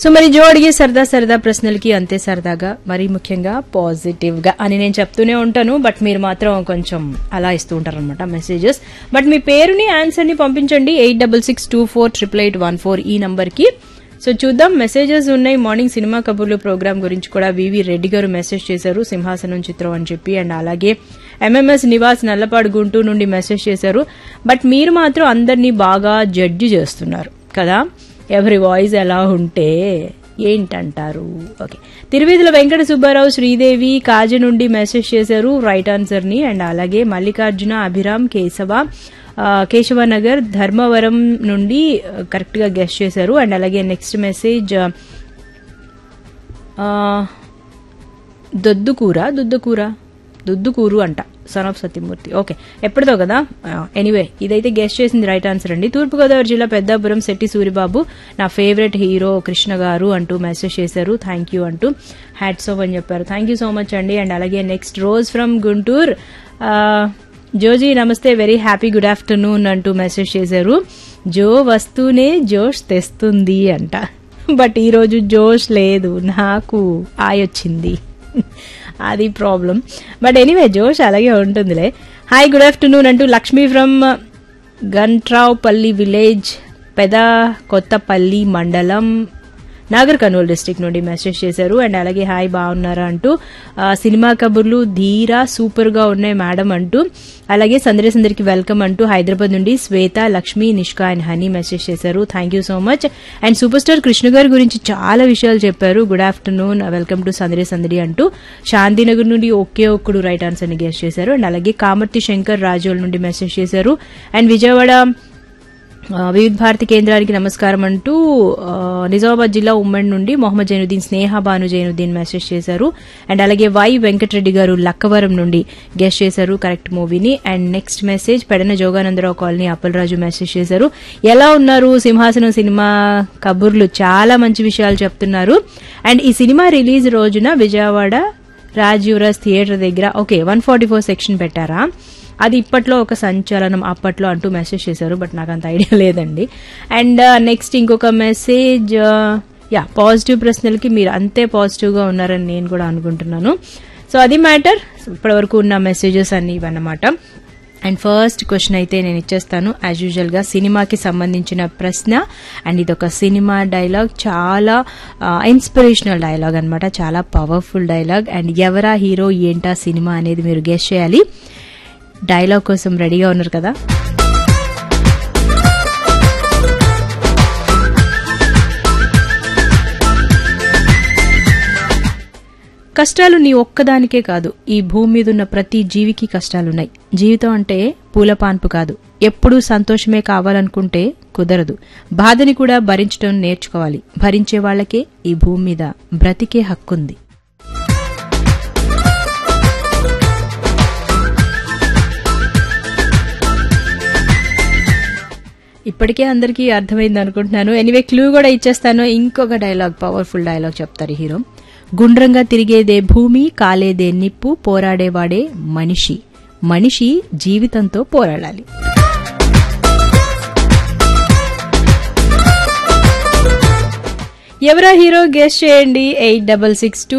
so మరి జో అడిగే సరదా సరదా ప్రశ్నలకి అంతే సరదాగా మరీ ముఖ్యంగా పాజిటివ్ గా అని నేను చెప్తూనే ఉంటాను బట్ మీరు మాత్రం కొంచెం అలా ఇస్తూ ఉంటారు అనమాట మెసేజెస్ బట్ మీ పేరుని ఆన్సర్ ని పంపించండి eight double six two four triple eight one four ఈ నంబర్ కి సో చూద్దాం మెసేజెస్ ఉన్నాయి మార్నింగ్ సినిమా కబుర్లు ప్రోగ్రామ్ గురించి కూడా వివి రెడ్డి గారు మెసేజ్ చేశారు సింహాసనం చిత్రం అని చెప్పి అండ్ అలాగే ఎంఎంఎస్ నివాస్ నల్లపాడు గుంటూరు నుండి మెసేజ్ చేశారు బట్ మీరు మాత్రం అందరినీ బాగా జడ్జి చేస్తున్నారు కదా ఎవరి వాయిస్ ఎలా ఉంటే ఏంటంటారు ఓకే తిరువేదుల వెంకట సుబ్బారావు శ్రీదేవి కాజ నుండి మెసేజ్ చేశారు రైట్ ఆన్సర్ ని అండ్ అలాగే మల్లికార్జున అభిరామ్ కేశవ ఆ, కేశవనగర్ ధర్మవరం నుండి కరెక్ట్ గా గెస్ట్ చేశారు అండ్ అలాగే నెక్స్ట్ మెసేజ్ ఆ, దొద్దుకూర దుద్దుకూర దుద్దుకూరు అంట సన్ ఆఫ్ సత్యమూర్తి ఓకే ఎప్పటిదో కదా ఎనీవే ఇదైతే గెస్ట్ చేసింది రైట్ ఆన్సర్ అండి తూర్పుగోదావరి జిల్లా పెద్దాపురం శెట్టి సూరిబాబు నా ఫేవరెట్ హీరో కృష్ణ గారు అంటూ మెసేజ్ చేశారు థ్యాంక్ యూ అంటూ హ్యాట్స్ ఆఫ్ అని చెప్పారు థ్యాంక్ యూ సో మచ్ అండి అండ్ అలాగే నెక్స్ట్ రోజ్ ఫ్రమ్ గుంటూరు ఆ, జోజీ నమస్తే వెరీ హ్యాపీ గుడ్ ఆఫ్టర్నూన్ అంటూ మెసేజ్ చేశారు జో వస్తూనే జోష్ తెస్తుంది అంట బట్ ఈరోజు జోష్ లేదు నాకు ఆయొచ్చింది అది ప్రాబ్లం బట్ ఎనీవే జోష్ అలాగే ఉంటుందిలే హాయ్ గుడ్ ఆఫ్టర్నూన్ అంటూ లక్ష్మీ ఫ్రమ్ గంట్రావుపల్లి విలేజ్ పెద కొత్తపల్లి మండలం నాగర్ కర్నూలు డిస్టిక్ నుండి మెసేజ్ చేశారు అండ్ అలాగే హాయ్ బాగున్నారా అంటూ ఆ, సినిమా కబుర్లు ధీరా సూపర్ గా ఉన్నాయి మేడం అంటూ అలాగే సందడి సందరికి వెల్కమ్ అంటూ హైదరాబాద్ నుండి Swetha Lakshmi Nishka and Honey message చేశారు thank you so much and super star Krishna గారి గురించి చాలా విషయాలు చెప్పారు గుడ్ ఆఫ్టర్నూన్ వెల్కమ్ టు సందడి సందడి అంటూ శాంతినగర్ నుండి ఒకే ఒక్కడు రైట్ ఆన్సర్ ని గెస్ట్ చేశారు అండ్ అలాగే కామర్తి శంకర్ రాజోల్ నుండి మెసేజ్ చేశారు అండ్ విజయవాడ ఆ, వివిధ భారతి కేంద్రానికి నమస్కారం అంటూ ఆ, నిజామాబాద్ జిల్లా ఉమ్మడి నుండి మొహమ్మద్ జైనుద్దీన్ స్నేహ భాను జైనుద్దీన్ మెసేజ్ చేశారు అండ్ అలాగే వై వెంకటరెడ్డి గారు లక్కవరం నుండి గెస్ట్ చేశారు కరెక్ట్ మూవీని and next message Pedana Joganandarao colony Appalaraju message చేశారు ఎలా ఉన్నారు సింహాసనం సినిమా కబుర్లు చాలా మంచి విషయాలు చెప్తున్నారు అండ్ ఈ సినిమా రిలీజ్ రోజున విజయవాడ రాజ్ యువరాజ్ థియేటర్ దగ్గర okay one forty four section పెట్టారా అది ఇప్పట్లో ఒక సంచలనం అప్పట్లో అంటూ మెసేజ్ చేశారు బట్ నాకు అంత ఐడియా లేదండి అండ్ నెక్స్ట్ ఇంకొక మెసేజ్ యా పాజిటివ్ ప్రశ్నలకి మీరు అంతే పాజిటివ్గా ఉన్నారని నేను కూడా అనుకుంటున్నాను సో అది మ్యాటర్ ఇప్పటివరకు ఉన్న మెసేజెస్ అన్ని ఇవన్నమాట అండ్ ఫస్ట్ క్వశ్చన్ అయితే నేను ఇచ్చేస్తాను యాజ్ యూజువల్ గా సినిమాకి సంబంధించిన ప్రశ్న అండ్ ఇది ఒక సినిమా డైలాగ్ చాలా ఇన్స్పిరేషనల్ డైలాగ్ అన్నమాట చాలా పవర్ఫుల్ డైలాగ్ అండ్ ఎవరా హీరో ఏంటా సినిమా అనేది మీరు గెస్ట్ చేయాలి డైలాగ్ కోసం రెడీగా ఉన్నారు కదా కష్టాలు నీ ఒక్కదానికే కాదు ఈ భూమి మీద ఉన్న ప్రతి జీవికి కష్టాలున్నాయి జీవితం అంటే పూల పాన్పు కాదు ఎప్పుడూ సంతోషమే కావాలనుకుంటే కుదరదు బాధని కూడా భరించడం నేర్చుకోవాలి భరించే వాళ్ళకే ఈ భూమి మీద బ్రతికే హక్కుంది ఇప్పటికే అందరికీ అర్థమైంది అనుకుంటున్నాను ఎనీవే క్లూ కూడా ఇచ్చేస్తాను ఇంకొక డైలాగ్ పవర్ఫుల్ డైలాగ్ చెప్తారు హీరో గుండ్రంగా తిరిగేదే భూమి కాలేదే నిప్పు పోరాడేవాడే మనిషి మనిషి జీవితంతో పోరాడాలి ఎవరా హీరో గెస్ట్ చేయండి ఎయిట్ డబల్ సిక్స్ టూ